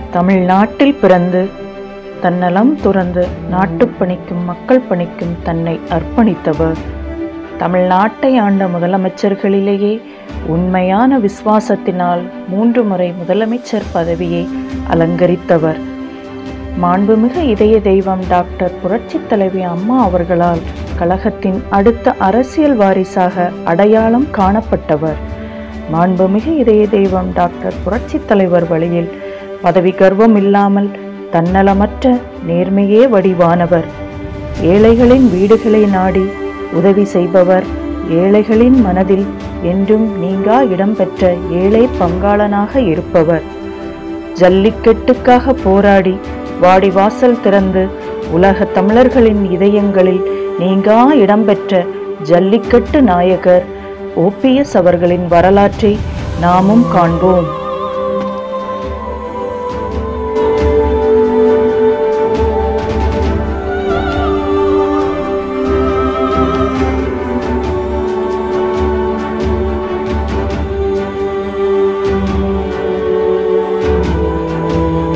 தமிழ்நாட்டில் பிறந்து தன்னலம் துறந்து நாட்டுப் பணிக்கும் மக்கள் பணிக்கும் தன்னை அர்ப்பணித்தவர் தமிழ்நாட்டை ஆண்ட முதலமைச்சர்களிலேயே உண்மையான விசுவாசத்தினால் மூன்று முறை முதலமைச்சர் பதவியை அலங்கரித்தவர் மாண்புமிகு இதய தெய்வம் டாக்டர் புரட்சித் தலைவி அம்மா அவர்களால் கழகத்தின் அடுத்த அரசியல் வாரிசாக அடையாளம் காணப்பட்டவர் மாண்புமிகு இதய தெய்வம் டாக்டர் புரட்சித் தலைவர் வழியில் பதவி கர்வம் இல்லாமல் தன்னலமற்ற நேர்மையே வடிவானவர் ஏழைகளின் வீடுகளை நாடி உதவி செய்பவர் ஏழைகளின் மனதில் என்றும் நீங்கா இடம்பெற்ற ஏழை பங்காளனாக இருப்பவர் ஜல்லிக்கட்டுக்காக போராடி வாடிவாசல் திறந்து உலக தமிழர்களின் இதயங்களில் நீங்கா இடம்பெற்ற ஜல்லிக்கட்டு நாயகர் ஓபிஎஸ் அவர்களின் வரலாற்றை நாமும் காண்போம்